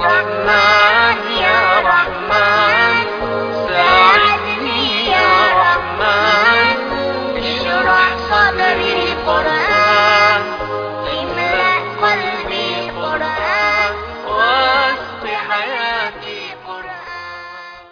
رحمن يا رحمن ساعدني يا رحمن اشرح صدري قرآن املأ قلبي قرآن واسق حياتي قرآن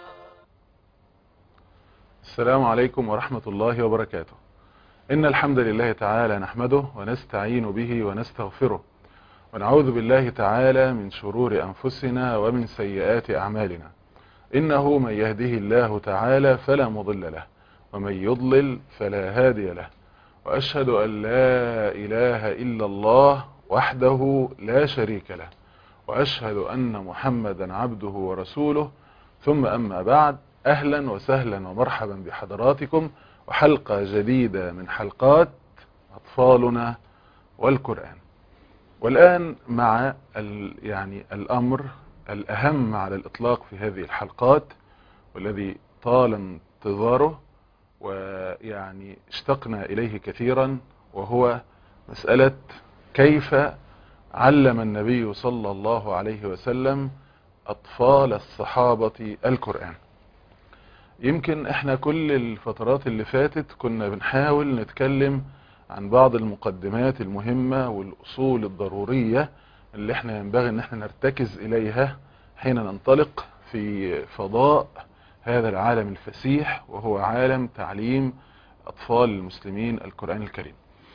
السلام عليكم ورحمة الله وبركاته إن الحمد لله تعالى نحمده ونستعين به ونستغفره ونعوذ بالله تعالى من شرور أنفسنا ومن سيئات أعمالنا إنه من يهده الله تعالى فلا مضل له ومن يضلل فلا هادي له وأشهد أن لا إله إلا الله وحده لا شريك له وأشهد أن محمدا عبده ورسوله ثم أما بعد أهلا وسهلا ومرحبا بحضراتكم وحلقة جديدة من حلقات أطفالنا والقرآن والآن مع ال يعني الأمر الأهم على الإطلاق في هذه الحلقات والذي طال انتظاره ويعني اشتقنا إليه كثيرا وهو مسألة كيف علم النبي صلى الله عليه وسلم أطفال الصحابة القرآن يمكن احنا كل الفترات اللي فاتت كنا بنحاول نتكلم عن بعض المقدمات المهمة والأصول الضرورية اللي احنا ينبغي ان احنا نرتكز إليها حين ننطلق في فضاء هذا العالم الفسيح وهو عالم تعليم أطفال المسلمين القرآن الكريم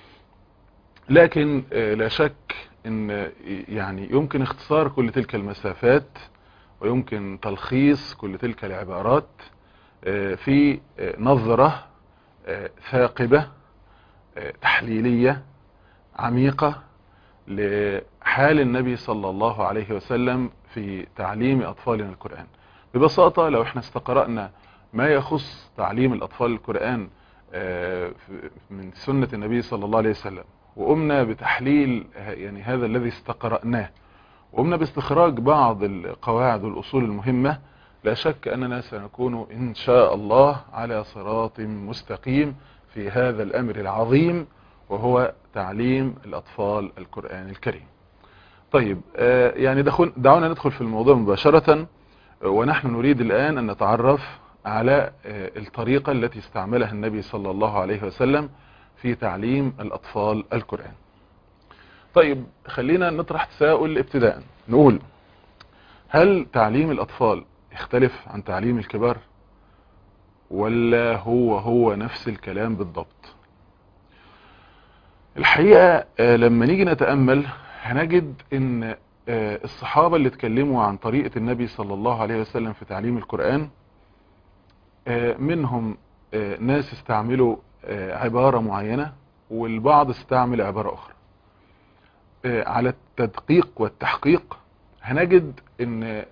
لكن لا شك ان يعني يمكن اختصار كل تلك المسافات ويمكن تلخيص كل تلك العبارات في نظرة ثاقبة تحليلية عميقة لحال النبي صلى الله عليه وسلم في تعليم أطفالنا القرآن ببساطة لو احنا استقرأنا ما يخص تعليم الأطفال القرآن من سنة النبي صلى الله عليه وسلم وقمنا بتحليل يعني هذا الذي استقرأناه وقمنا باستخراج بعض القواعد والأصول المهمة لا شك أننا سنكون إن شاء الله على صراط مستقيم في هذا الأمر العظيم وهو تعليم الأطفال القرآن الكريم طيب يعني دعونا ندخل في الموضوع مباشرة ونحن نريد الآن أن نتعرف على الطريقة التي استعملها النبي صلى الله عليه وسلم في تعليم الأطفال القرآن طيب خلينا نطرح تساؤل ابتداء نقول هل تعليم الأطفال يختلف عن تعليم الكبار ولا هو هو نفس الكلام بالضبط الحقيقة لما نيجي نتأمل هنجد ان الصحابة اللي اتكلموا عن طريقة النبي صلى الله عليه وسلم في تعليم القرآن منهم ناس استعملوا عبارة معينة والبعض استعمل عبارة اخرى على التدقيق والتحقيق هنجد ان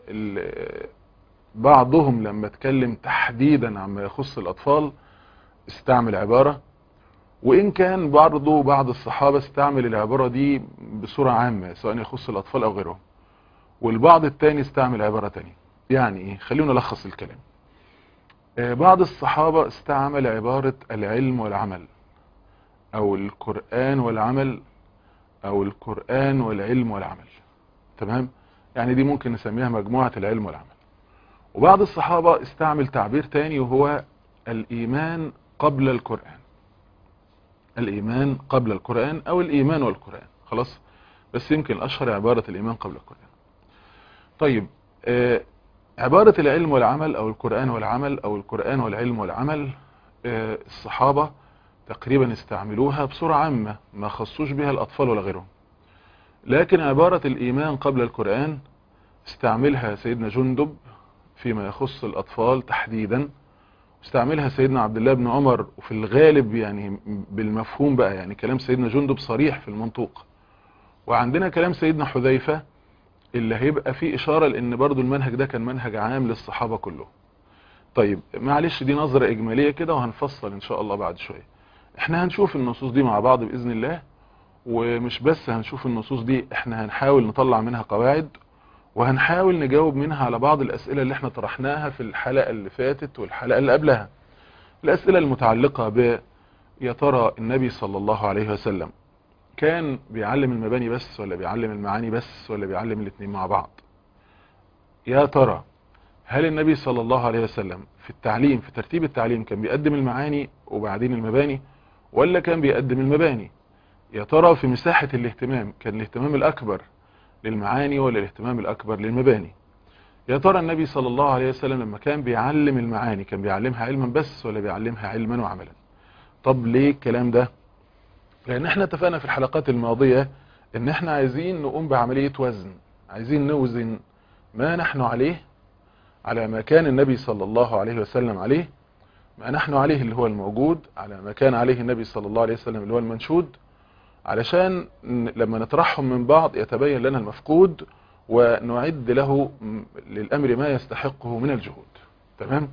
بعضهم لما اتكلم تحديدا عما يخص الأطفال استعمل عبارة وإن كان برضه بعض الصحابة استعمل العبارة دي بصورة عامة سواء يخص الأطفال أو غيرهم والبعض التاني استعمل عبارة تانية يعني إيه خلونا نلخص الكلام بعض الصحابة استعمل عبارة العلم والعمل أو القرآن والعمل أو القرآن والعلم والعمل تمام يعني دي ممكن نسميها مجموعة العلم والعمل وبعض الصحابة استعمل تعبير تاني وهو الإيمان قبل القرآن الإيمان قبل القرآن أو الإيمان والقرآن خلاص بس يمكن أشهر عبارة الإيمان قبل القرآن طيب آه عبارة العلم والعمل أو القرآن والعمل أو القرآن والعلم والعمل آه الصحابة تقريبا استعملوها بصورة عامة ما خصوش بها الأطفال ولا غيرهم لكن عبارة الإيمان قبل القرآن استعملها سيدنا جندب فيما يخص الأطفال تحديدا استعملها سيدنا عبد الله بن عمر وفي الغالب يعني بالمفهوم بقى يعني كلام سيدنا جندب صريح في المنطوق وعندنا كلام سيدنا حذيفة اللي هيبقى فيه إشارة لأن برضو المنهج ده كان منهج عام للصحابة كله طيب معلش دي نظرة إجمالية كده وهنفصل إن شاء الله بعد شوية احنا هنشوف النصوص دي مع بعض بإذن الله ومش بس هنشوف النصوص دي احنا هنحاول نطلع منها قواعد وهنحاول نجاوب منها على بعض الأسئلة اللي احنا طرحناها في الحلقة اللي فاتت والحلقة اللي قبلها الأسئلة المتعلقة ب يا ترى النبي صلى الله عليه وسلم كان بيعلم المباني بس ولا بيعلم المعاني بس ولا بيعلم الاثنين مع بعض يا ترى هل النبي صلى الله عليه وسلم في التعليم في ترتيب التعليم كان بيقدم المعاني وبعدين المباني ولا كان بيقدم المباني يا ترى في مساحة الاهتمام كان الاهتمام الأكبر للمعاني ولا الاهتمام الأكبر للمباني يا ترى النبي صلى الله عليه وسلم لما كان بيعلم المعاني كان بيعلمها علما بس ولا بيعلمها علما وعملا طب ليه الكلام ده لان احنا اتفقنا في الحلقات الماضية ان احنا عايزين نقوم بعملية وزن عايزين نوزن ما نحن عليه على ما كان النبي صلى الله عليه وسلم عليه ما نحن عليه اللي هو الموجود على ما كان عليه النبي صلى الله عليه وسلم اللي هو المنشود علشان لما نطرحهم من بعض يتبين لنا المفقود ونعد له للأمر ما يستحقه من الجهود تمام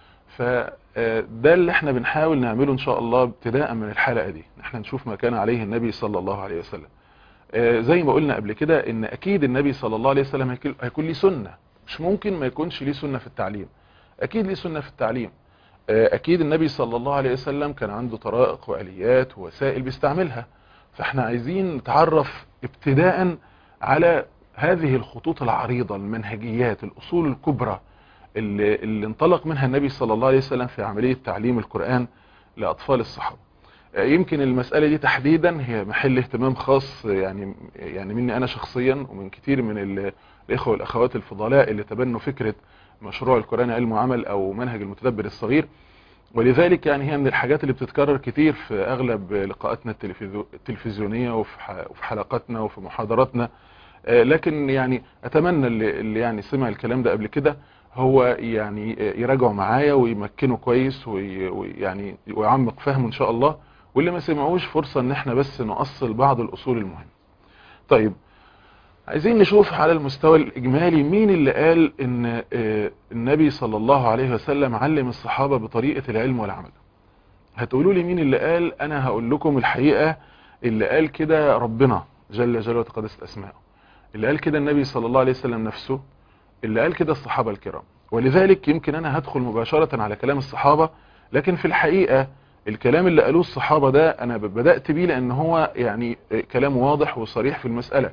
فده اللي احنا بنحاول نعمله ان شاء الله ابتداء من الحلقة دي احنا نشوف ما كان عليه النبي صلى الله عليه وسلم زي ما قلنا قبل كده ان اكيد النبي صلى الله عليه وسلم هيكون ليه سنة مش ممكن ما يكونش ليه سنة في التعليم اكيد ليه سنة في التعليم اكيد النبي صلى الله عليه وسلم كان عنده طرائق واليات ووسائل بيستعملها فاحنا عايزين نتعرف ابتداء على هذه الخطوط العريضة المنهجيات الأصول الكبرى اللي, اللي انطلق منها النبي صلى الله عليه وسلم في عملية تعليم القرآن لأطفال الصحابة يمكن المسألة دي تحديدا هي محل اهتمام خاص يعني يعني مني أنا شخصيا ومن كتير من الإخوة والأخوات الفضلاء اللي تبنوا فكرة مشروع القرآن علم وعمل أو منهج المتدبر الصغير ولذلك يعني هي من الحاجات اللي بتتكرر كتير في أغلب لقاءاتنا التلفزيونية وفي حلقاتنا وفي محاضراتنا لكن يعني اتمنى اللي, اللي يعني سمع الكلام ده قبل كده هو يعني يراجعوا معايا ويمكنوا كويس ويعني ويعمق فهمه ان شاء الله واللي ما سمعوش فرصة ان احنا بس نؤصل بعض الاصول المهمة طيب عايزين نشوف على المستوى الاجمالي مين اللي قال ان النبي صلى الله عليه وسلم علم الصحابة بطريقة العلم والعمل هتقولوا لي مين اللي قال انا هقول لكم الحقيقة اللي قال كده ربنا جل جلاله وتقدست اسماءه اللي قال كده النبي صلى الله عليه وسلم نفسه اللي قال كده الصحابة الكرام ولذلك يمكن انا هدخل مباشرة على كلام الصحابة لكن في الحقيقة الكلام اللي قالوه الصحابة ده انا بدأت بيه لان هو يعني كلام واضح وصريح في المسألة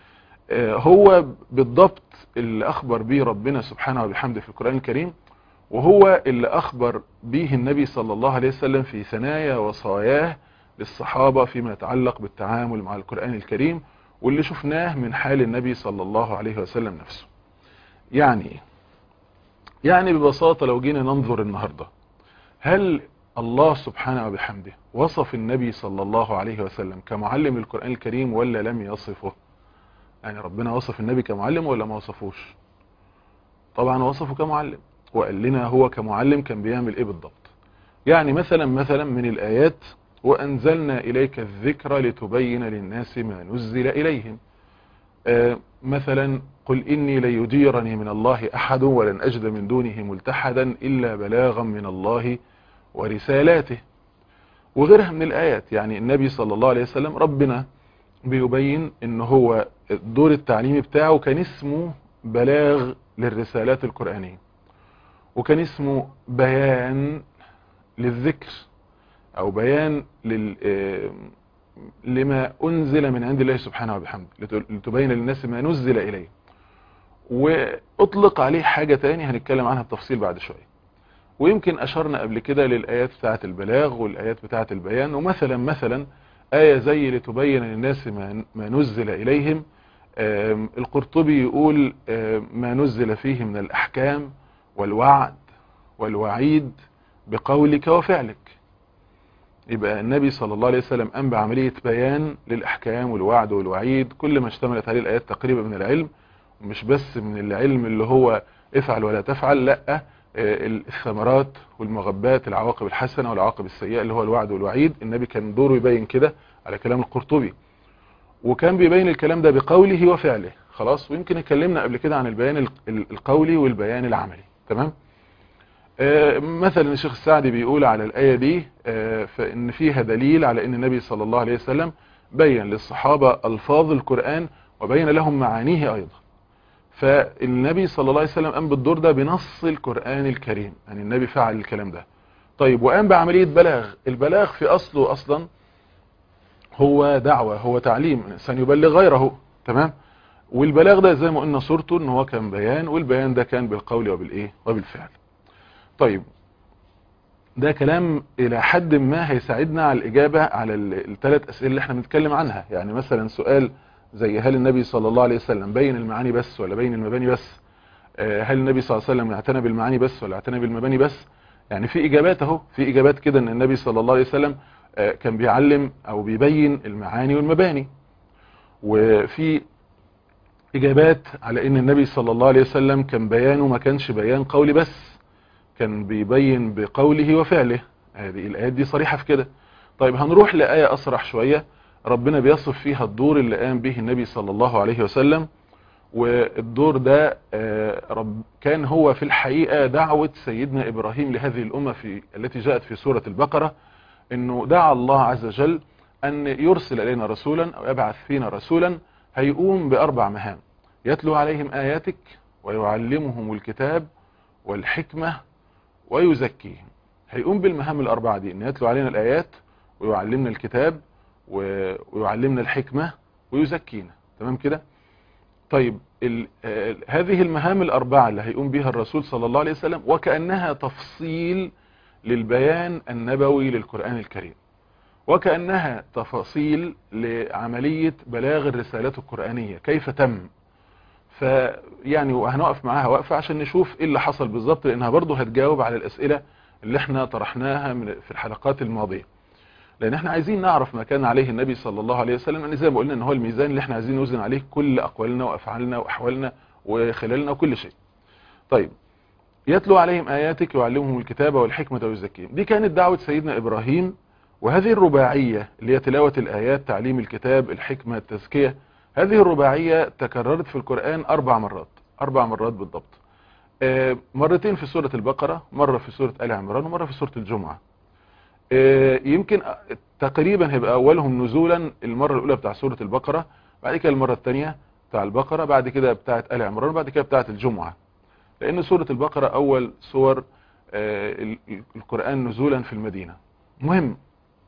هو بالضبط اللي اخبر به ربنا سبحانه وبحمده في القرآن الكريم وهو اللي اخبر به النبي صلى الله عليه وسلم في ثنايا وصاياه للصحابة فيما يتعلق بالتعامل مع القرآن الكريم واللي شفناه من حال النبي صلى الله عليه وسلم نفسه يعني يعني ببساطة لو جينا ننظر النهاردة هل الله سبحانه وبحمده وصف النبي صلى الله عليه وسلم كمعلم القرآن الكريم ولا لم يصفه يعني ربنا وصف النبي كمعلم ولا ما وصفوش طبعا وصفه كمعلم وقال لنا هو كمعلم كان بيعمل ايه بالضبط يعني مثلا مثلا من الآيات وأنزلنا إليك الذكر لتبين للناس ما نزل إليهم آه مثلا قل إني لن يجيرني من الله أحد ولن أجد من دونه ملتحدا إلا بلاغا من الله ورسالاته وغيرها من الآيات يعني النبي صلى الله عليه وسلم ربنا بيبين ان هو الدور التعليمي بتاعه كان اسمه بلاغ للرسالات القرآنية وكان اسمه بيان للذكر او بيان لل لما انزل من عند الله سبحانه وبحمده لتبين للناس ما نزل اليه واطلق عليه حاجة تاني هنتكلم عنها التفصيل بعد شوية ويمكن اشرنا قبل كده للايات بتاعة البلاغ والايات بتاعة البيان ومثلا مثلا آية زي لتبين للناس ما نزل إليهم القرطبي يقول ما نزل فيه من الأحكام والوعد والوعيد بقولك وفعلك يبقى النبي صلى الله عليه وسلم قام بعملية بيان للأحكام والوعد والوعيد كل ما اشتملت عليه الآيات تقريبا من العلم مش بس من العلم اللي هو افعل ولا تفعل لا الثمرات والمغبات العواقب الحسنة والعواقب السيئة اللي هو الوعد والوعيد النبي كان دوره يبين كده على كلام القرطبي وكان بيبين الكلام ده بقوله وفعله خلاص ويمكن اتكلمنا قبل كده عن البيان القولي والبيان العملي تمام آه مثلا الشيخ السعدي بيقول على الآية دي آه فإن فيها دليل على أن النبي صلى الله عليه وسلم بين للصحابة ألفاظ القرآن وبين لهم معانيه أيضا فالنبي صلى الله عليه وسلم قام بالدور ده بنص القرآن الكريم يعني النبي فعل الكلام ده طيب وقام بعملية بلاغ البلاغ في أصله أصلا هو دعوة هو تعليم الإنسان يبلغ غيره تمام والبلاغ ده زي ما قلنا صورته ان هو كان بيان والبيان ده كان بالقول وبالايه وبالفعل طيب ده كلام الى حد ما هيساعدنا على الاجابه على الثلاث اسئله اللي احنا بنتكلم عنها يعني مثلا سؤال زي هل النبي صلى الله عليه وسلم بين المعاني بس ولا بين المباني بس آه، هل النبي صلى الله عليه وسلم اعتنى بالمعاني بس ولا اعتنى بالمباني بس يعني في اجابات اهو في اجابات كده ان النبي صلى الله عليه وسلم آه، كان بيعلم او بيبين المعاني والمباني وفي اجابات على ان النبي صلى الله عليه وسلم كان بيانه ما كانش بيان قولي بس كان بيبين بقوله وفعله هذه الايات دي صريحة في كده طيب هنروح لآية أصرح شوية ربنا بيصف فيها الدور اللي قام به النبي صلى الله عليه وسلم والدور ده آه، رب كان هو في الحقيقة دعوة سيدنا إبراهيم لهذه الأمة في التي جاءت في سورة البقرة انه دعا الله عز وجل ان يرسل الينا رسولا او يبعث فينا رسولا هيقوم باربع مهام يتلو عليهم اياتك ويعلمهم الكتاب والحكمة ويزكيهم هيقوم بالمهام الاربعة دي ان يتلو علينا الايات ويعلمنا الكتاب و- ويعلمنا الحكمة ويزكينا تمام كده طيب ال- آه، هذه المهام الاربعة اللي هيقوم بها الرسول صلى الله عليه وسلم وكأنها تفصيل للبيان النبوي للقرآن الكريم وكأنها تفاصيل لعملية بلاغ الرسالات القرآنية كيف تم فيعني وهنقف معاها وقفة عشان نشوف ايه اللي حصل بالظبط لانها برضو هتجاوب على الاسئلة اللي احنا طرحناها من- في الحلقات الماضية لان احنا عايزين نعرف ما كان عليه النبي صلى الله عليه وسلم لان زي ما قلنا ان هو الميزان اللي احنا عايزين نوزن عليه كل اقوالنا وافعالنا واحوالنا وخلالنا وكل شيء طيب يتلو عليهم آياتك ويعلمهم الكتاب والحكمة ويزكيهم دي كانت دعوة سيدنا إبراهيم وهذه الرباعية اللي هي تلاوة الآيات تعليم الكتاب الحكمة التزكية هذه الرباعية تكررت في القرآن أربع مرات أربع مرات بالضبط آه، مرتين في سورة البقرة مرة في سورة آل عمران ومرة في سورة الجمعة آه، يمكن تقريبا هيبقى أولهم نزولا المرة الأولى بتاع سورة البقرة بعد كده المرة الثانية بتاع البقرة بعد كده بتاعت آل عمران بعد كده بتاعت الجمعة لأن سورة البقرة أول سور آه، ال- ال- القرآن نزولا في المدينة مهم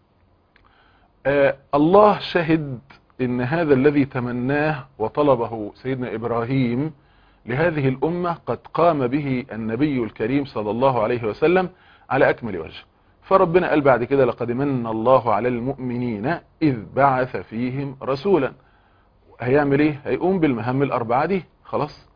آه، الله شهد إن هذا الذي تمناه وطلبه سيدنا إبراهيم لهذه الأمة قد قام به النبي الكريم صلى الله عليه وسلم على أكمل وجه فربنا قال بعد كده لقد من الله على المؤمنين إذ بعث فيهم رسولا هيعمل ايه هيقوم بالمهام الأربعة دي خلاص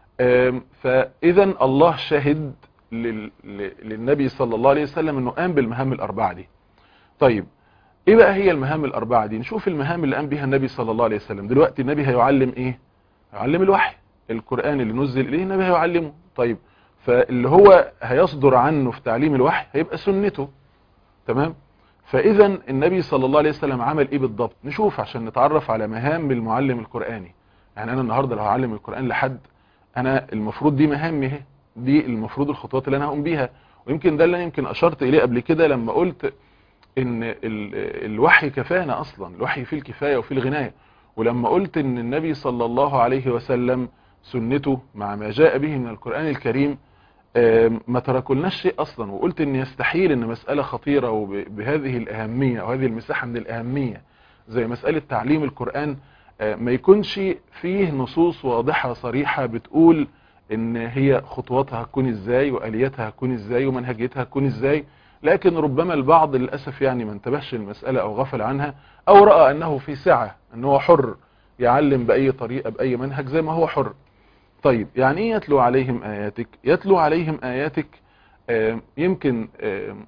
آم، فاذا الله شهد لل- ل- للنبي صلى الله عليه وسلم انه قام بالمهام الاربعه دي طيب ايه بقى هي المهام الاربعه دي نشوف المهام اللي قام بها النبي صلى الله عليه وسلم دلوقتي النبي هيعلم ايه هيعلم الوحي القران اللي نزل اليه النبي هيعلمه طيب فاللي هو هيصدر عنه في تعليم الوحي هيبقى سنته تمام فاذا النبي صلى الله عليه وسلم عمل ايه بالضبط نشوف عشان نتعرف على مهام المعلم القراني يعني انا النهارده لو هعلم القران لحد انا المفروض دي مهامي اهي دي المفروض الخطوات اللي انا هقوم بيها ويمكن ده اللي أنا يمكن اشرت اليه قبل كده لما قلت ان ال- الوحي كفانا اصلا الوحي فيه الكفايه وفيه الغنايه ولما قلت ان النبي صلى الله عليه وسلم سنته مع ما جاء به من القران الكريم آم، ما تركلناش شيء اصلا وقلت ان يستحيل ان مساله خطيره وبهذه الاهميه او هذه المساحه من الاهميه زي مساله تعليم القران آه، ما يكونش فيه نصوص واضحه صريحه بتقول ان هي خطواتها هتكون ازاي والياتها هتكون ازاي ومنهجيتها هتكون ازاي لكن ربما البعض للاسف يعني ما انتبهش المساله او غفل عنها او راى انه في سعه ان هو حر يعلم باي طريقه باي منهج زي ما هو حر طيب يعني ايه يتلو عليهم اياتك يتلو عليهم اياتك آم، يمكن آم،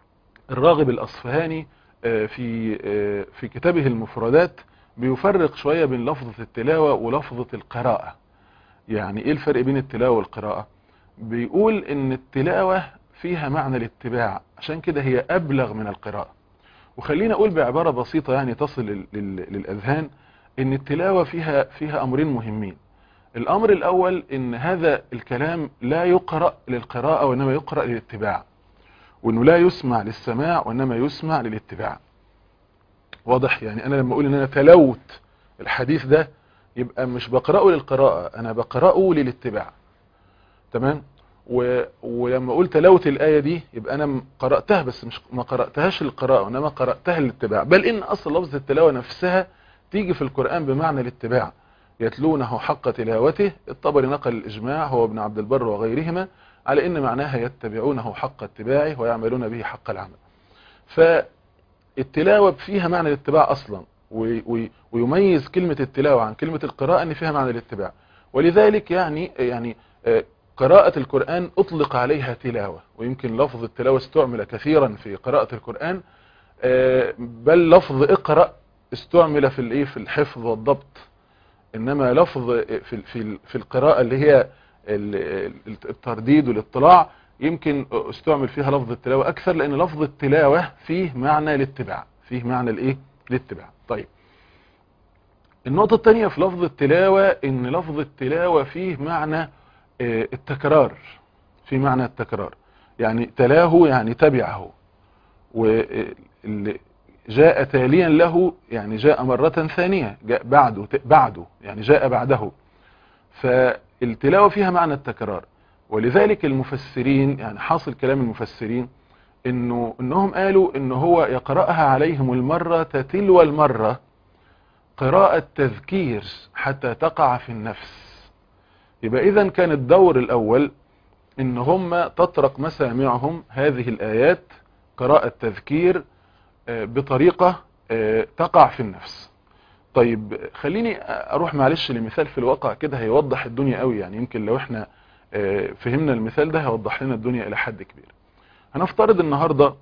الراغب الاصفهاني آه، في آه، في كتابه المفردات بيفرق شوية بين لفظة التلاوة ولفظة القراءة يعني ايه الفرق بين التلاوة والقراءة بيقول ان التلاوة فيها معنى الاتباع عشان كده هي ابلغ من القراءة وخلينا اقول بعبارة بسيطة يعني تصل لل- لل- للاذهان ان التلاوة فيها فيها امرين مهمين الامر الاول ان هذا الكلام لا يقرأ للقراءة وانما يقرأ للاتباع وانه لا يسمع للسماع وانما يسمع للاتباع واضح يعني انا لما اقول ان انا تلوت الحديث ده يبقى مش بقرأه للقراءة انا بقرأه للاتباع تمام و... ولما قلت تلوت الآية دي يبقى انا م- قرأتها بس مش ما قرأتهاش للقراءة وانما قرأتها للاتباع بل ان اصل لفظ التلاوة نفسها تيجي في القرآن بمعنى الاتباع يتلونه حق تلاوته الطبري نقل الإجماع هو ابن عبد البر وغيرهما على إن معناها يتبعونه حق اتباعه ويعملون به حق العمل فالتلاوة فيها معنى الاتباع أصلا ويميز كلمة التلاوة عن كلمة القراءة أن فيها معنى الاتباع ولذلك يعني يعني قراءة القرآن أطلق عليها تلاوة ويمكن لفظ التلاوة استعمل كثيرا في قراءة القرآن بل لفظ اقرأ استعمل في الايه في الحفظ والضبط انما لفظ في في في القراءة اللي هي الترديد والاطلاع يمكن استعمل فيها لفظ التلاوة اكثر لان لفظ التلاوة فيه معنى الاتباع فيه معنى الايه الاتباع طيب النقطة الثانية في لفظ التلاوة ان لفظ التلاوة فيه معنى التكرار في معنى التكرار يعني تلاه يعني تبعه وجاء تاليا له يعني جاء مرة ثانية جاء بعده بعده يعني جاء بعده فالتلاوة فيها معنى التكرار ولذلك المفسرين يعني حاصل كلام المفسرين انه انهم قالوا ان هو يقرأها عليهم المرة تتلو المرة قراءة تذكير حتى تقع في النفس يبقى اذا كان الدور الاول ان هم تطرق مسامعهم هذه الايات قراءة تذكير بطريقة تقع في النفس طيب خليني اروح معلش لمثال في الواقع كده هيوضح الدنيا قوي يعني يمكن لو احنا فهمنا المثال ده هيوضح لنا الدنيا الى حد كبير هنفترض النهاردة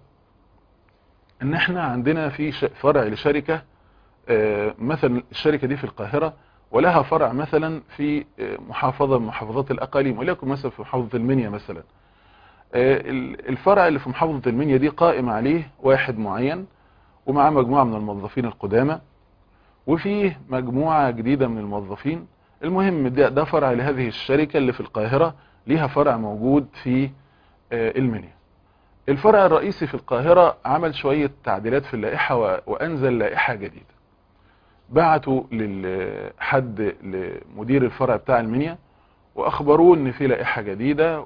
ان احنا عندنا في فرع لشركة مثلا الشركة دي في القاهرة ولها فرع مثلا في محافظة من محافظات الاقاليم وليكن مثلا في محافظة المنيا مثلا الفرع اللي في محافظة المنيا دي قائم عليه واحد معين ومعاه مجموعة من الموظفين القدامى وفيه مجموعة جديدة من الموظفين المهم ده, ده فرع لهذه الشركة اللي في القاهرة ليها فرع موجود في المنيا الفرع الرئيسي في القاهرة عمل شوية تعديلات في اللائحة وأنزل لائحة جديدة بعتوا لحد لمدير الفرع بتاع المنيا وأخبروه إن في لائحة جديدة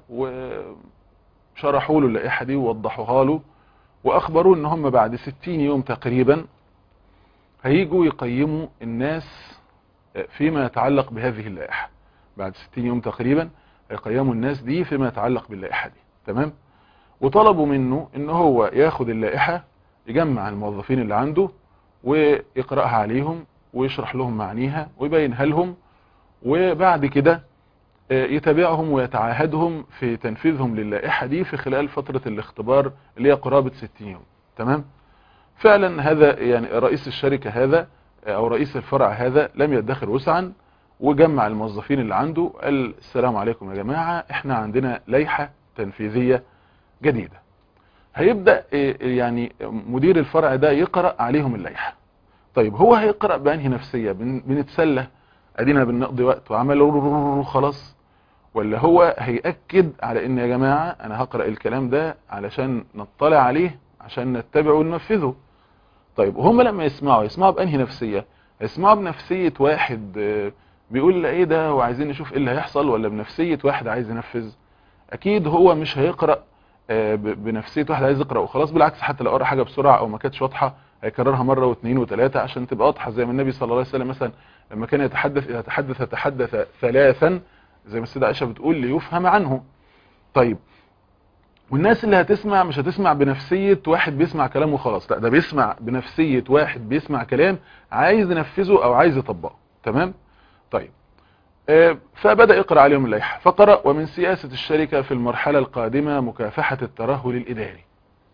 وشرحوا له اللائحة دي ووضحوها له وأخبروه إن هم بعد 60 يوم تقريبا هيجوا يقيموا الناس فيما يتعلق بهذه اللائحة بعد 60 يوم تقريبا هيقيموا الناس دي فيما يتعلق باللائحة دي تمام وطلبوا منه ان هو ياخد اللائحة يجمع الموظفين اللي عنده ويقرأها عليهم ويشرح لهم معانيها ويبينها لهم وبعد كده يتابعهم ويتعاهدهم في تنفيذهم للائحة دي في خلال فترة الاختبار اللي هي قرابة 60 يوم تمام فعلا هذا يعني رئيس الشركة هذا او رئيس الفرع هذا لم يدخر وسعا وجمع الموظفين اللي عنده قال السلام عليكم يا جماعة احنا عندنا لائحة تنفيذية جديدة هيبدأ يعني مدير الفرع ده يقرأ عليهم اللائحة طيب هو هيقرأ بأنهي نفسية بنتسلى ادينا بنقضي وقت وعمل خلاص ولا هو هيأكد على ان يا جماعة انا هقرأ الكلام ده علشان نطلع عليه عشان نتبعه وننفذه طيب وهم لما يسمعوا يسمعوا بأنهي نفسية يسمعوا بنفسية واحد بيقول ايه ده وعايزين نشوف ايه اللي هيحصل ولا بنفسية واحد عايز ينفذ اكيد هو مش هيقرأ بنفسية واحد عايز يقرأ وخلاص بالعكس حتى لو قرأ حاجة بسرعة او ما كانتش واضحة هيكررها مرة واثنين وثلاثة عشان تبقى واضحة زي ما النبي صلى الله عليه وسلم مثلا لما كان يتحدث اذا تحدث يتحدث ثلاثا زي ما السيدة عائشة بتقول ليفهم عنه طيب والناس اللي هتسمع مش هتسمع بنفسية واحد بيسمع كلام وخلاص لا ده بيسمع بنفسية واحد بيسمع كلام عايز ينفذه او عايز يطبقه تمام طيب آه فبدأ يقرأ عليهم اللائحة فقرأ ومن سياسة الشركة في المرحلة القادمة مكافحة الترهل الإداري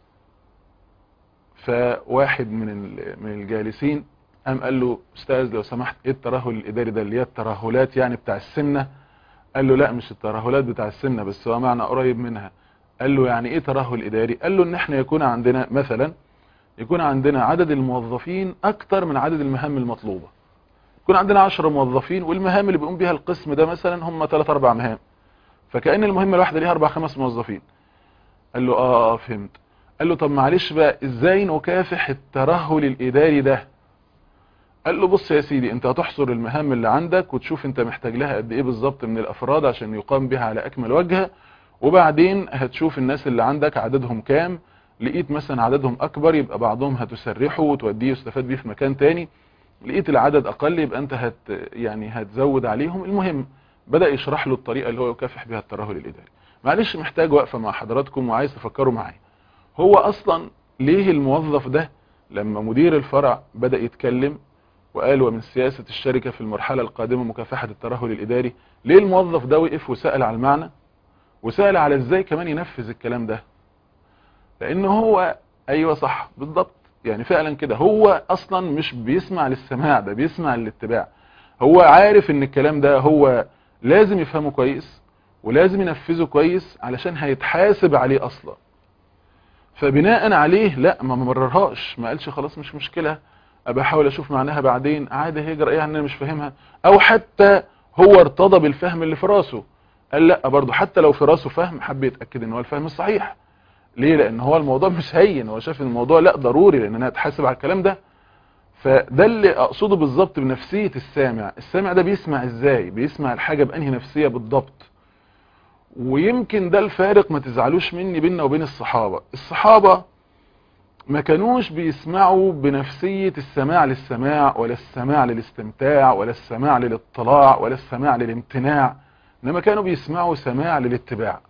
فواحد من من الجالسين قام قال له استاذ لو سمحت ايه الترهل الإداري ده اللي هي الترهلات يعني بتاع السمنة قال له لا مش الترهلات بتاع السمنة بس هو معنى قريب منها قال له يعني ايه ترهل اداري قال له ان احنا يكون عندنا مثلا يكون عندنا عدد الموظفين اكتر من عدد المهام المطلوبة يكون عندنا 10 موظفين والمهام اللي بيقوم بيها القسم ده مثلا هم 3 4 مهام فكأن المهمة الواحدة ليها 4 5 موظفين قال له اه اه فهمت قال له طب معلش بقى ازاي نكافح الترهل الاداري ده قال له بص يا سيدي انت هتحصر المهام اللي عندك وتشوف انت محتاج لها قد ايه بالظبط من الافراد عشان يقام بها على اكمل وجه وبعدين هتشوف الناس اللي عندك عددهم كام لقيت مثلا عددهم اكبر يبقى بعضهم هتسرحه وتوديه يستفاد بيه في مكان تاني لقيت العدد اقل يبقى انت هت يعني هتزود عليهم المهم بدأ يشرح له الطريقة اللي هو يكافح بها الترهل الاداري معلش محتاج وقفة مع حضراتكم وعايز تفكروا معايا هو اصلا ليه الموظف ده لما مدير الفرع بدأ يتكلم وقال ومن سياسة الشركة في المرحلة القادمة مكافحة الترهل الاداري ليه الموظف ده وقف وسأل على المعنى وسأل على ازاي كمان ينفذ الكلام ده لان هو ايوه صح بالضبط يعني فعلا كده هو اصلا مش بيسمع للسماع ده بيسمع للاتباع هو عارف ان الكلام ده هو لازم يفهمه كويس ولازم ينفذه كويس علشان هيتحاسب عليه اصلا فبناء عليه لا ما مررهاش ما قالش خلاص مش مشكلة ابقى احاول اشوف معناها بعدين عادي هيجرى ايه انا مش فاهمها او حتى هو ارتضى بالفهم اللي في راسه قال لا برضه حتى لو في راسه فهم حب يتاكد ان هو الفهم الصحيح ليه لان هو الموضوع مش هين هو شايف ان الموضوع لا ضروري لان انا هتحاسب على الكلام ده فده اللي اقصده بالظبط بنفسية السامع السامع ده بيسمع ازاي بيسمع الحاجة بانهي نفسية بالضبط ويمكن ده الفارق ما تزعلوش مني بيننا وبين الصحابة الصحابة ما كانوش بيسمعوا بنفسية السماع للسماع ولا السماع للاستمتاع ولا السماع للاطلاع ولا السماع للامتناع انما كانوا بيسمعوا سماع للاتباع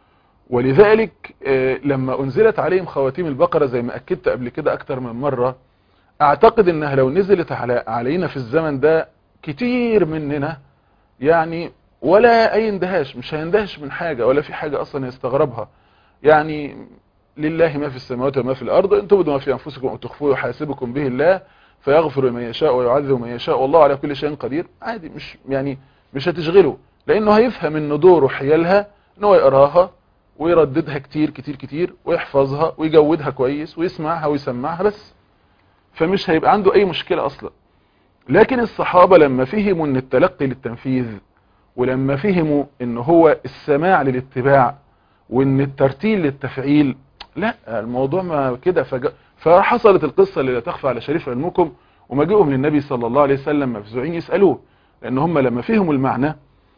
ولذلك لما انزلت عليهم خواتيم البقرة زي ما اكدت قبل كده اكتر من مرة اعتقد انها لو نزلت على علينا في الزمن ده كتير مننا يعني ولا اي اندهاش مش هيندهش من حاجة ولا في حاجة اصلا يستغربها يعني لله ما في السماوات وما في الارض ان تبدوا ما في انفسكم او تخفوه يحاسبكم به الله فيغفر لمن يشاء ويعذب من يشاء والله على كل شيء قدير عادي مش يعني مش هتشغله لانه هيفهم ان دوره حيالها ان هو يقراها ويرددها كتير كتير كتير ويحفظها ويجودها كويس ويسمعها ويسمعها بس فمش هيبقى عنده اي مشكلة اصلا لكن الصحابة لما فهموا ان التلقي للتنفيذ ولما فهموا ان هو السماع للاتباع وان الترتيل للتفعيل لا الموضوع ما كده فج... فحصلت القصة اللي لا تخفى على شريف علمكم وما جئهم للنبي صلى الله عليه وسلم مفزوعين يسألوه لان هم لما فهموا المعنى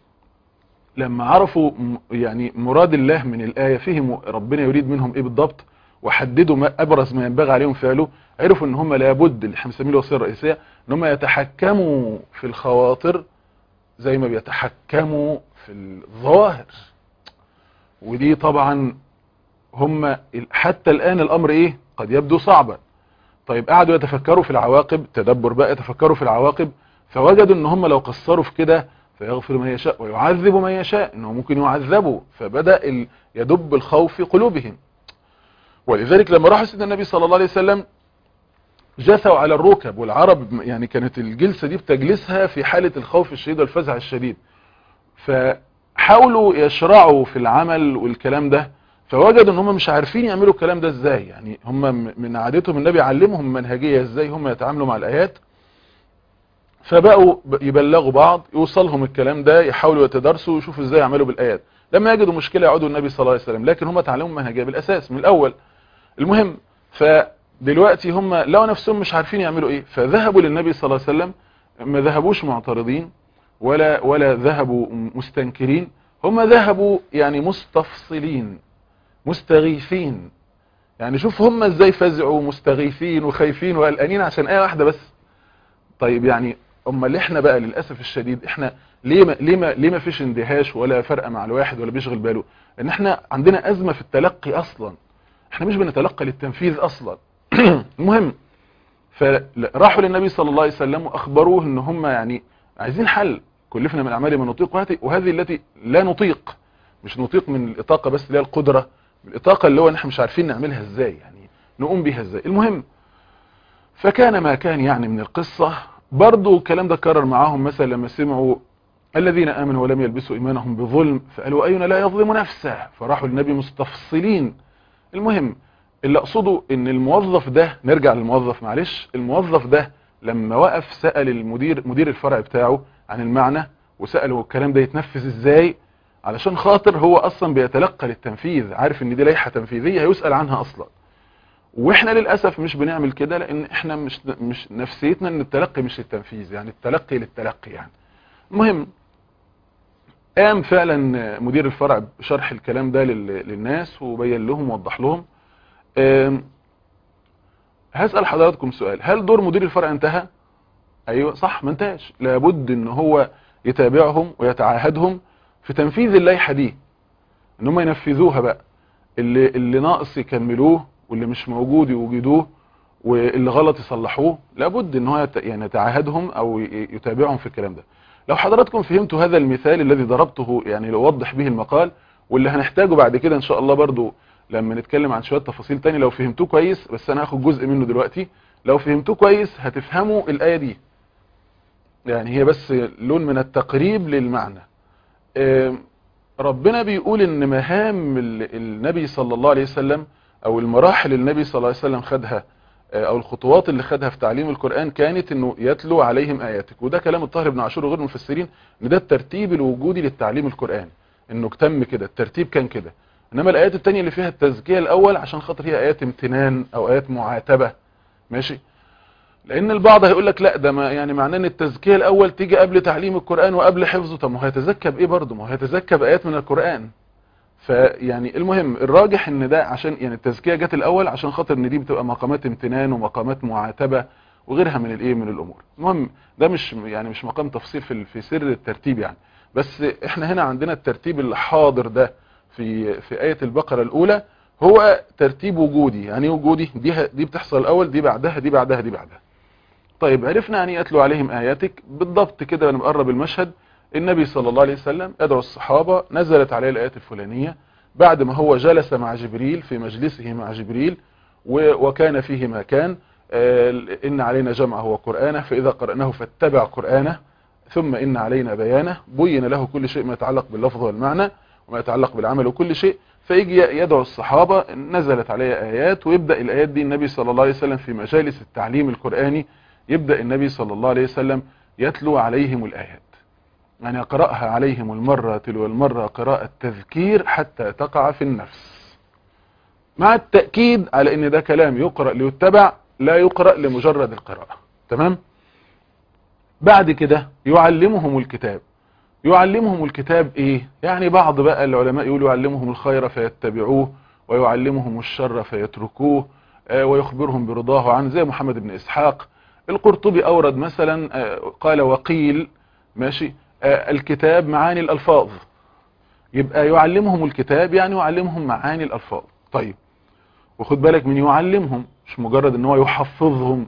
لما عرفوا يعني مراد الله من الآية فهموا ربنا يريد منهم ايه بالضبط وحددوا ما ابرز ما ينبغي عليهم فعله عرفوا ان هم لابد اللي احنا بنسميه الوصيه الرئيسيه ان هم يتحكموا في الخواطر زي ما بيتحكموا في الظواهر ودي طبعا هم حتى الان الامر ايه قد يبدو صعبا طيب قعدوا يتفكروا في العواقب تدبر بقى يتفكروا في العواقب فوجدوا ان هم لو قصروا في كده فيغفر من يشاء ويعذب من يشاء انه ممكن يعذبوا فبدأ يدب الخوف في قلوبهم ولذلك لما راح سيدنا النبي صلى الله عليه وسلم جثوا على الركب والعرب يعني كانت الجلسة دي بتجلسها في حالة الخوف الشديد والفزع الشديد فحاولوا يشرعوا في العمل والكلام ده فوجدوا ان هم مش عارفين يعملوا الكلام ده ازاي يعني هم من عادتهم النبي علمهم منهجية ازاي هم يتعاملوا مع الايات فبقوا يبلغوا بعض يوصلهم الكلام ده يحاولوا يتدرسوا ويشوفوا ازاي يعملوا بالايات لما يجدوا مشكلة يعودوا النبي صلى الله عليه وسلم لكن هم تعلموا منهجية بالاساس من الاول المهم فدلوقتي هم لو نفسهم مش عارفين يعملوا ايه فذهبوا للنبي صلى الله عليه وسلم ما ذهبوش معترضين ولا ولا ذهبوا مستنكرين هم ذهبوا يعني مستفصلين مستغيثين يعني شوف هم ازاي فزعوا مستغيثين وخايفين وقلقانين عشان ايه واحدة بس طيب يعني اما اللي احنا بقى للاسف الشديد احنا ليه ما ليه ما ليه ما فيش اندهاش ولا فرقه مع الواحد ولا بيشغل باله ان احنا عندنا ازمه في التلقي اصلا احنا مش بنتلقى للتنفيذ اصلا المهم فراحوا للنبي صلى الله عليه وسلم واخبروه ان هم يعني عايزين حل كلفنا من الاعمال ما نطيق وهذه وهذه التي لا نطيق مش نطيق من الاطاقه بس اللي هي القدره الاطاقه اللي هو ان احنا مش عارفين نعملها ازاي يعني نقوم بيها ازاي المهم فكان ما كان يعني من القصه برضو الكلام ده كرر معاهم مثلا لما سمعوا الذين آمنوا ولم يلبسوا إيمانهم بظلم فقالوا أينا لا يظلم نفسه فراحوا للنبي مستفصلين المهم اللي أقصده إن الموظف ده نرجع للموظف معلش الموظف ده لما وقف سأل المدير مدير الفرع بتاعه عن المعنى وسأله الكلام ده يتنفذ إزاي علشان خاطر هو أصلا بيتلقى للتنفيذ عارف إن دي لائحة تنفيذية هيسأل عنها أصلا واحنا للأسف مش بنعمل كده لان احنا مش مش نفسيتنا ان التلقي مش التنفيذ يعني التلقي للتلقي يعني المهم قام فعلا مدير الفرع بشرح الكلام ده للناس وبين لهم ووضح لهم هسأل حضراتكم سؤال هل دور مدير الفرع انتهى ايوه صح ما انتهاش لابد ان هو يتابعهم ويتعاهدهم في تنفيذ اللائحه دي ان هم ينفذوها بقى اللي اللي ناقص يكملوه واللي مش موجود يوجدوه واللي غلط يصلحوه لابد ان هو يت- يعني يتعاهدهم او ي- يتابعهم في الكلام ده لو حضراتكم فهمتوا هذا المثال الذي ضربته يعني لأوضح به المقال واللي هنحتاجه بعد كده ان شاء الله برضو لما نتكلم عن شوية تفاصيل تاني لو فهمتوه كويس بس انا هاخد جزء منه دلوقتي لو فهمتوه كويس هتفهموا الآية دي يعني هي بس لون من التقريب للمعنى آم، ربنا بيقول ان مهام ال- النبي صلى الله عليه وسلم او المراحل اللي النبي صلى الله عليه وسلم خدها آه، او الخطوات اللي خدها في تعليم القرآن كانت انه يتلو عليهم اياتك وده كلام الطاهر بن عاشور وغير المفسرين ان ده الترتيب الوجودي للتعليم القرآني انه تم كده الترتيب كان كده انما الايات التانية اللي فيها التزكية الاول عشان خاطر هي ايات امتنان او ايات معاتبة ماشي لان البعض هيقول لك لا ده ما يعني معناه ان التزكية الاول تيجي قبل تعليم القرآن وقبل حفظه طب ما هو هيتزكى بايه برضه ما هو هيتزكى بايات من القرآن فيعني المهم الراجح ان ده عشان يعني التزكية جت الاول عشان خاطر ان دي بتبقى مقامات امتنان ومقامات معاتبة وغيرها من الايه من الامور المهم ده مش يعني مش مقام تفصيل في في سر الترتيب يعني بس احنا هنا عندنا الترتيب اللي حاضر ده في في آية البقرة الاولى هو ترتيب وجودي يعني إيه وجودي دي ه- دي بتحصل الاول دي بعدها دي بعدها دي بعدها طيب عرفنا يعني يتلو عليهم آياتك بالضبط كده نقرب المشهد النبي صلى الله عليه وسلم يدعو الصحابة نزلت عليه الآيات الفلانية بعد ما هو جلس مع جبريل في مجلسه مع جبريل و- وكان فيه ما كان آه، إن علينا جمعه وقرآنه فإذا قرأناه فاتبع قرآنه ثم إن علينا بيانه بين له كل شيء ما يتعلق باللفظ والمعنى وما يتعلق بالعمل وكل شيء فيجي يدعو الصحابة نزلت عليه آيات ويبدأ الآيات دي النبي صلى الله عليه وسلم في مجالس التعليم القرآني يبدأ النبي صلى الله عليه وسلم يتلو عليهم الآيات يعني يقرأها عليهم المرة تلو المرة قراءة تذكير حتى تقع في النفس مع التأكيد على ان ده كلام يقرأ ليتبع لا يقرأ لمجرد القراءة تمام بعد كده يعلمهم الكتاب يعلمهم الكتاب ايه يعني بعض بقى العلماء يقولوا يعلمهم الخير فيتبعوه ويعلمهم الشر فيتركوه آه، ويخبرهم برضاه عنه زي محمد بن اسحاق القرطبي اورد مثلا آه، قال وقيل ماشي آه، الكتاب معاني الالفاظ يبقى يعلمهم الكتاب يعني يعلمهم معاني الالفاظ طيب وخد بالك من يعلمهم مش مجرد ان هو يحفظهم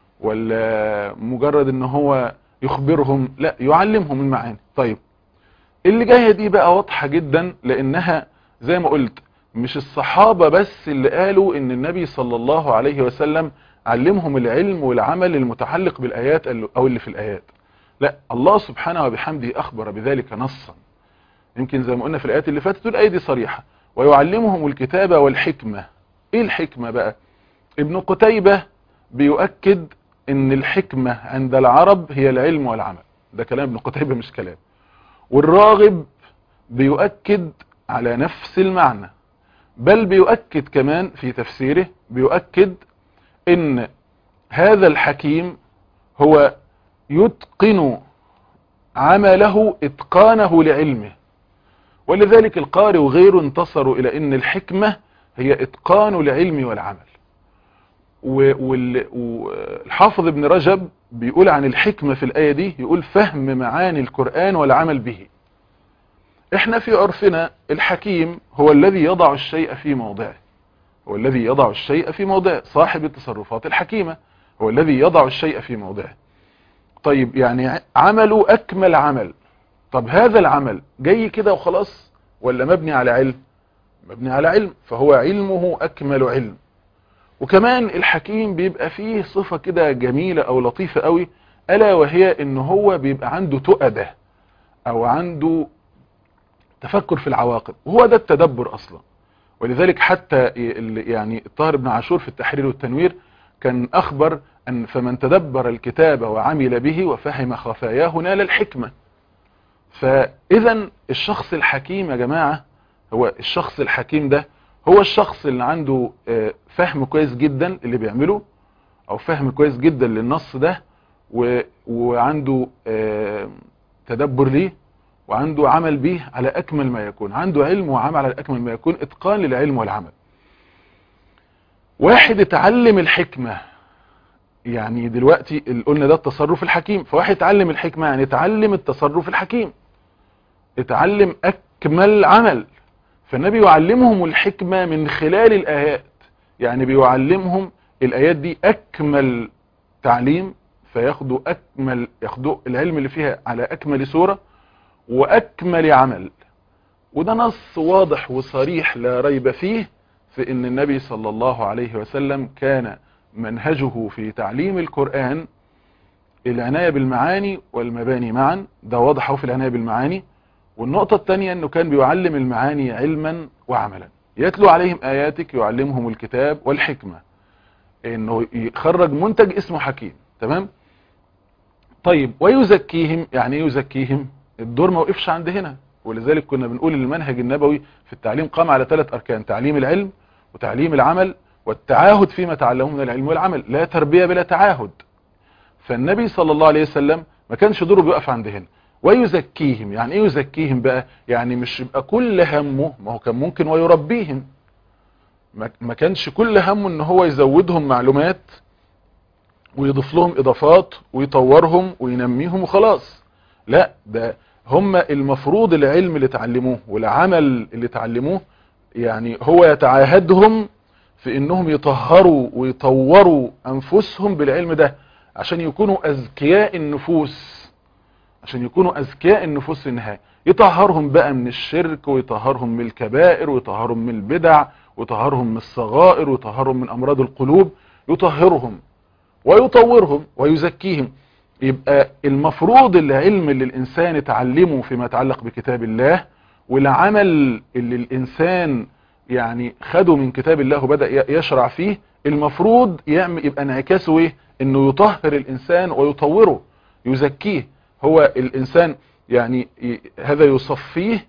ولا مجرد ان هو يخبرهم لا يعلمهم المعاني طيب اللي جايه دي بقى واضحه جدا لانها زي ما قلت مش الصحابه بس اللي قالوا ان النبي صلى الله عليه وسلم علمهم العلم والعمل المتعلق بالايات او اللي في الايات لا الله سبحانه وبحمده اخبر بذلك نصا يمكن زي ما قلنا في الايات اللي فاتت الايه دي صريحه ويعلمهم الكتاب والحكمه ايه الحكمه بقى ابن قتيبه بيؤكد ان الحكمه عند العرب هي العلم والعمل ده كلام ابن قتيبه مش كلام والراغب بيؤكد على نفس المعنى بل بيؤكد كمان في تفسيره بيؤكد ان هذا الحكيم هو يتقن عمله اتقانه لعلمه ولذلك القارئ وغيره انتصروا الى ان الحكمة هي اتقان العلم والعمل والحافظ ابن رجب بيقول عن الحكمة في الآية دي يقول فهم معاني القرآن والعمل به احنا في عرفنا الحكيم هو الذي يضع الشيء في موضعه هو الذي يضع الشيء في موضعه صاحب التصرفات الحكيمة هو الذي يضع الشيء في موضعه طيب يعني عمله أكمل عمل طب هذا العمل جاي كده وخلاص ولا مبني على علم مبني على علم فهو علمه أكمل علم وكمان الحكيم بيبقى فيه صفة كده جميلة أو لطيفة قوي ألا وهي إن هو بيبقى عنده تؤدة أو عنده تفكر في العواقب وهو ده التدبر أصلا ولذلك حتى يعني الطاهر بن عاشور في التحرير والتنوير كان أخبر أن فمن تدبر الكتاب وعمل به وفهم خفاياه نال الحكمة فإذا الشخص الحكيم يا جماعة هو الشخص الحكيم ده هو الشخص اللي عنده فهم كويس جدا اللي بيعمله او فهم كويس جدا للنص ده وعنده تدبر ليه وعنده عمل به على اكمل ما يكون عنده علم وعمل على اكمل ما يكون اتقان للعلم والعمل واحد اتعلم الحكمة يعني دلوقتي ال- قلنا ده التصرف الحكيم فواحد يتعلم الحكمة يعني يتعلم التصرف الحكيم اتعلم اكمل عمل فالنبي يعلمهم الحكمة من خلال الايات يعني بيعلمهم الايات دي اكمل تعليم فياخدوا اكمل ياخدوا العلم اللي فيها على اكمل صورة واكمل عمل وده نص واضح وصريح لا ريب فيه في ان النبي صلى الله عليه وسلم كان منهجه في تعليم القرآن العناية بالمعاني والمباني معا ده واضح أهو في العناية بالمعاني والنقطة الثانية انه كان بيعلم المعاني علما وعملا يتلو عليهم آياتك يعلمهم الكتاب والحكمة انه يخرج منتج اسمه حكيم تمام طيب ويزكيهم يعني ايه يزكيهم الدور ما وقفش عند هنا ولذلك كنا بنقول المنهج النبوي في التعليم قام على ثلاث اركان تعليم العلم وتعليم العمل والتعاهد فيما تعلمه من العلم والعمل لا تربية بلا تعاهد فالنبي صلى الله عليه وسلم ما كانش دوره بيقف عند هنا ويزكيهم يعني ايه يزكيهم بقى يعني مش يبقى كل همه ما هو كان ممكن ويربيهم ما ما كانش كل همه ان هو يزودهم معلومات ويضيف لهم اضافات ويطورهم وينميهم وخلاص لا ده هم المفروض العلم اللي اتعلموه والعمل اللي اتعلموه يعني هو يتعاهدهم في انهم يطهروا ويطوروا انفسهم بالعلم ده عشان يكونوا اذكياء النفوس عشان يكونوا اذكياء النفوس في النهاية يطهرهم بقى من الشرك ويطهرهم من الكبائر ويطهرهم من البدع ويطهرهم من الصغائر ويطهرهم من امراض القلوب يطهرهم ويطورهم ويزكيهم يبقى المفروض العلم اللي الانسان يتعلمه فيما يتعلق بكتاب الله والعمل اللي الانسان يعني خده من كتاب الله وبدأ يشرع فيه المفروض يعمل يبقى انعكاسه ايه انه يطهر الانسان ويطوره يزكيه هو الانسان يعني ي- هذا يصفيه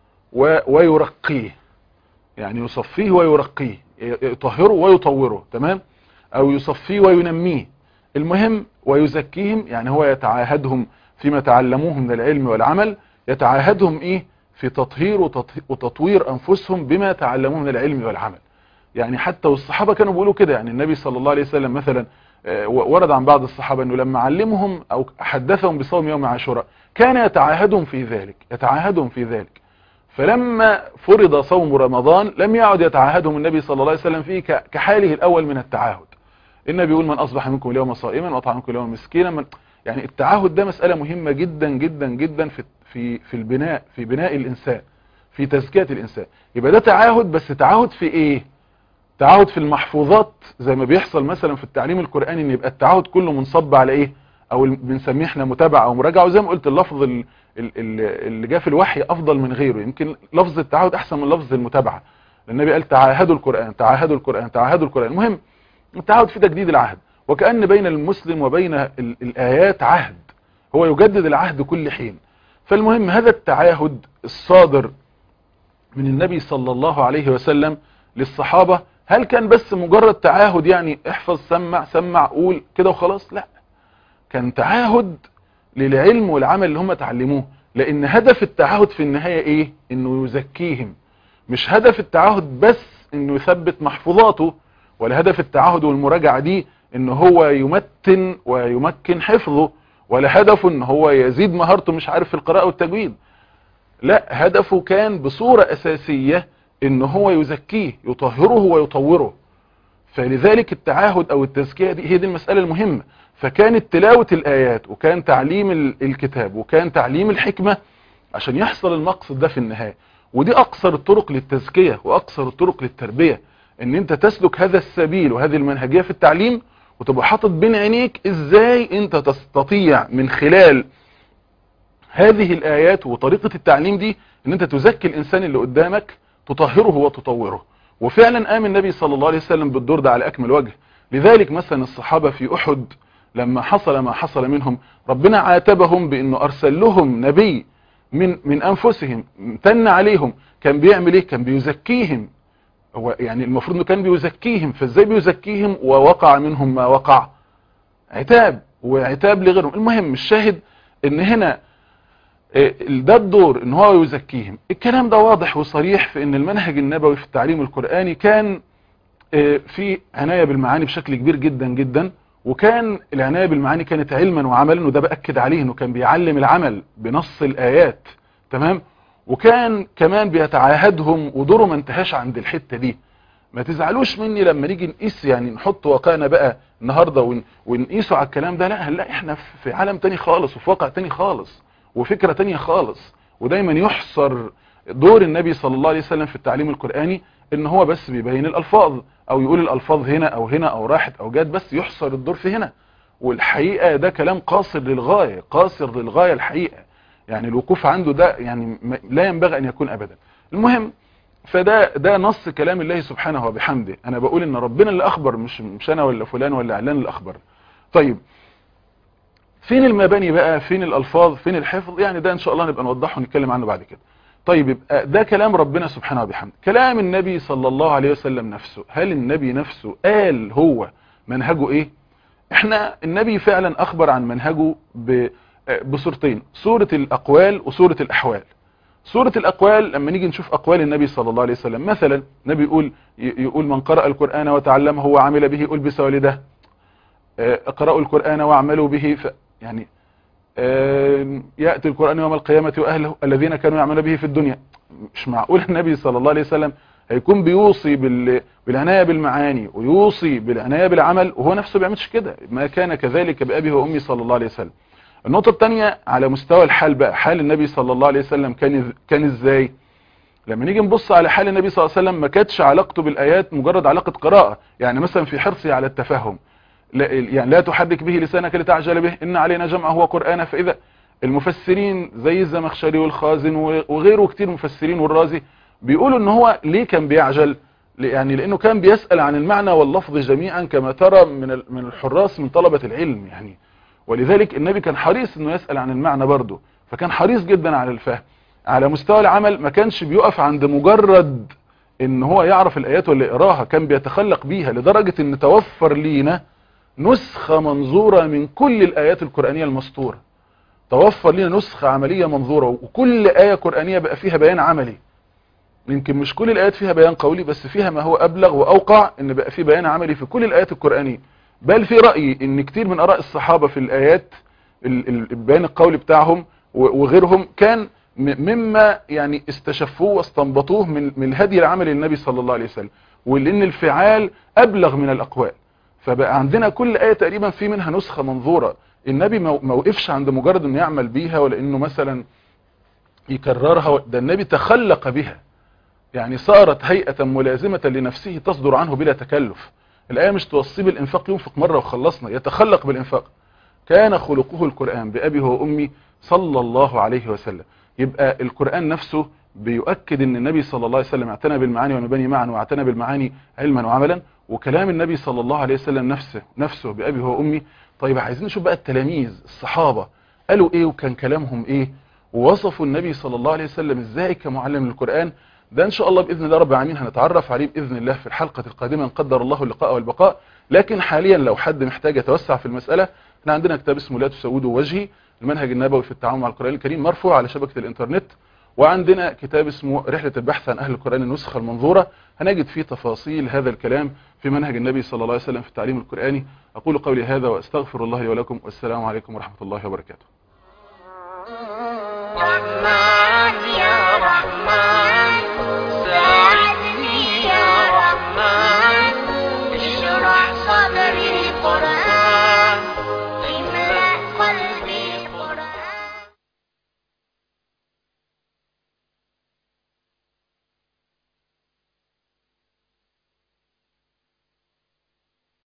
و- ويرقيه يعني يصفيه ويرقيه ي- يطهره ويطوره تمام او يصفيه وينميه المهم ويزكيهم يعني هو يتعاهدهم فيما تعلموه من العلم والعمل يتعاهدهم ايه في تطهير وتط- وتطوير انفسهم بما تعلموه من العلم والعمل يعني حتى والصحابة كانوا بيقولوا كده يعني النبي صلى الله عليه وسلم مثلا آه، ورد عن بعض الصحابة انه لما علمهم او حدثهم بصوم يوم عاشوراء كان يتعاهدهم في ذلك يتعاهدهم في ذلك فلما فرض صوم رمضان لم يعد يتعاهدهم النبي صلى الله عليه وسلم فيه ك- كحاله الاول من التعاهد النبي يقول من اصبح منكم اليوم صائما واطعم منكم اليوم مسكينا من يعني التعاهد ده مسألة مهمة جدا جدا جدا في في في البناء في بناء الانسان في تزكية الانسان يبقى ده تعاهد بس تعاهد في ايه تعاهد في المحفوظات زي ما بيحصل مثلا في التعليم القرآني ان يبقى التعاهد كله منصب على ايه او ال- بنسميه احنا متابعة او مراجعة وزي ما قلت اللفظ ال- ال- ال- اللي جاء في الوحي افضل من غيره يمكن لفظ التعاهد احسن من لفظ المتابعة النبي قال تعاهدوا القرآن تعاهدوا القرآن تعاهدوا القرآن المهم التعاهد في تجديد العهد وكأن بين المسلم وبين ال- الآيات عهد هو يجدد العهد كل حين فالمهم هذا التعاهد الصادر من النبي صلى الله عليه وسلم للصحابة هل كان بس مجرد تعاهد يعني احفظ سمع سمع قول كده وخلاص لا كان تعاهد للعلم والعمل اللي هم اتعلموه لان هدف التعاهد في النهاية ايه انه يزكيهم مش هدف التعاهد بس انه يثبت محفوظاته ولا هدف التعاهد والمراجعة دي ان هو يمتن ويمكن حفظه ولا هدفه ان هو يزيد مهارته مش عارف في القراءة والتجويد لا هدفه كان بصورة اساسية ان هو يزكيه يطهره ويطوره فلذلك التعاهد او التزكية دي هي دي المسألة المهمة فكانت تلاوة الايات وكان تعليم ال- الكتاب وكان تعليم الحكمة عشان يحصل المقصد ده في النهاية ودي اقصر الطرق للتزكية واقصر الطرق للتربية ان انت تسلك هذا السبيل وهذه المنهجية في التعليم وتبقى حاطط بين عينيك ازاي انت تستطيع من خلال هذه الآيات وطريقة التعليم دي ان انت تزكي الانسان اللي قدامك تطهره وتطوره وفعلا قام النبي صلى الله عليه وسلم بالدور ده على اكمل وجه لذلك مثلا الصحابة في احد لما حصل ما حصل منهم ربنا عاتبهم بانه ارسل لهم نبي من من انفسهم امتن عليهم كان بيعمل ايه كان بيزكيهم هو يعني المفروض انه كان بيزكيهم فازاي بيزكيهم ووقع منهم ما وقع عتاب وعتاب لغيرهم المهم الشاهد ان هنا إيه، ده الدور ان هو يزكيهم الكلام ده واضح وصريح في ان المنهج النبوي في التعليم القرآني كان إيه، في عناية بالمعاني بشكل كبير جدا جدا وكان العناية بالمعاني كانت علما وعملا وده بأكد عليه انه كان بيعلم العمل بنص الآيات تمام وكان كمان بيتعاهدهم ودوره ما انتهاش عند الحتة دي ما تزعلوش مني لما نيجي نقيس يعني نحط واقعنا بقى النهاردة ون- ونقيسه على الكلام ده لا هنلاقي احنا في عالم تاني خالص وفي واقع تاني خالص وفكرة تانية خالص ودايما يحصر دور النبي صلى الله عليه وسلم في التعليم القرآني ان هو بس بيبين الالفاظ او يقول الالفاظ هنا او هنا او راحت او جات بس يحصر الدور في هنا والحقيقة ده كلام قاصر للغاية قاصر للغاية الحقيقة يعني الوقوف عنده ده يعني م- لا ينبغي ان يكون ابدا المهم فده ده نص كلام الله سبحانه وبحمده انا بقول ان ربنا اللي اخبر مش مش انا ولا فلان ولا علان اللي اخبر طيب فين المباني بقى فين الالفاظ فين الحفظ يعني ده ان شاء الله نبقى نوضحه ونتكلم عنه بعد كده طيب يبقى ده كلام ربنا سبحانه وبحمده كلام النبي صلى الله عليه وسلم نفسه هل النبي نفسه قال هو منهجه ايه احنا النبي فعلا اخبر عن منهجه ب- بصورتين صورة الاقوال وصورة الاحوال سورة الأقوال لما نيجي نشوف أقوال النبي صلى الله عليه وسلم مثلا النبي يقول يقول من قرأ القرآن وتعلمه وعمل به ألبس والده آه، اقرأوا القرآن واعملوا به ف يعني آه، يأتي القرآن يوم القيامة وأهله الذين كانوا يعملون به في الدنيا مش معقول النبي صلى الله عليه وسلم هيكون بيوصي بال... بالعناية بالمعاني ويوصي بالعناية بالعمل وهو نفسه بيعملش كده ما كان كذلك بأبي وأمي صلى الله عليه وسلم النقطة الثانية على مستوى الحال بقى حال النبي صلى الله عليه وسلم كان كان ازاي لما نيجي نبص على حال النبي صلى الله عليه وسلم ما كانتش علاقته بالآيات مجرد علاقة قراءة يعني مثلا في حرصه على التفهم لا يعني لا تحرك به لسانك لتعجل به إن علينا جمعه وقرآنه فإذا المفسرين زي الزمخشري والخازن وغيره كتير مفسرين والرازي بيقولوا ان هو ليه كان بيعجل يعني لانه كان بيسأل عن المعنى واللفظ جميعا كما ترى من من الحراس من طلبة العلم يعني ولذلك النبي كان حريص انه يسأل عن المعنى برضه فكان حريص جدا على الفهم على مستوى العمل ما كانش بيقف عند مجرد ان هو يعرف الايات ولا يقراها كان بيتخلق بيها لدرجة ان توفر لينا نسخة منظورة من كل الايات القرآنية المسطورة توفر لنا نسخة عملية منظورة وكل آية قرآنية بقى فيها بيان عملي يمكن مش كل الآيات فيها بيان قولي بس فيها ما هو أبلغ وأوقع ان بقى في بيان عملي في كل الآيات القرآنية بل في رأيي ان كتير من آراء الصحابة في الآيات البيان القولي بتاعهم وغيرهم كان مما يعني استشفوه واستنبطوه من من الهدي العملي للنبي صلى الله عليه وسلم ولان الفعال أبلغ من الأقوال فبقى عندنا كل آية تقريبا في منها نسخة منظورة النبي ما وقفش عند مجرد انه يعمل بيها ولا انه مثلا يكررها ده النبي تخلق بها يعني صارت هيئة ملازمة لنفسه تصدر عنه بلا تكلف الآية مش توصي بالإنفاق ينفق مرة وخلصنا يتخلق بالإنفاق كان خلقه القرآن بأبي وأمي صلى الله عليه وسلم يبقى القرآن نفسه بيؤكد ان النبي صلى الله عليه وسلم اعتنى بالمعاني والمباني معا واعتنى بالمعاني علما وعملا وكلام النبي صلى الله عليه وسلم نفسه نفسه بأبي وأمي طيب عايزين نشوف بقى التلاميذ الصحابة قالوا ايه وكان كلامهم ايه ووصفوا النبي صلى الله عليه وسلم ازاي كمعلم للقرآن ده ان شاء الله باذن الله رب العالمين هنتعرف عليه باذن الله في الحلقة القادمة ان قدر الله اللقاء والبقاء لكن حاليا لو حد محتاج يتوسع في المسألة احنا عندنا كتاب اسمه لا تسودوا وجهي المنهج النبوي في التعامل مع القرآن الكريم مرفوع على شبكة الانترنت وعندنا كتاب اسمه رحلة البحث عن أهل القرآن النسخة المنظورة هنجد فيه تفاصيل هذا الكلام في منهج النبي صلى الله عليه وسلم في التعليم القرآني أقول قولي هذا وأستغفر الله ولكم والسلام عليكم ورحمة الله وبركاته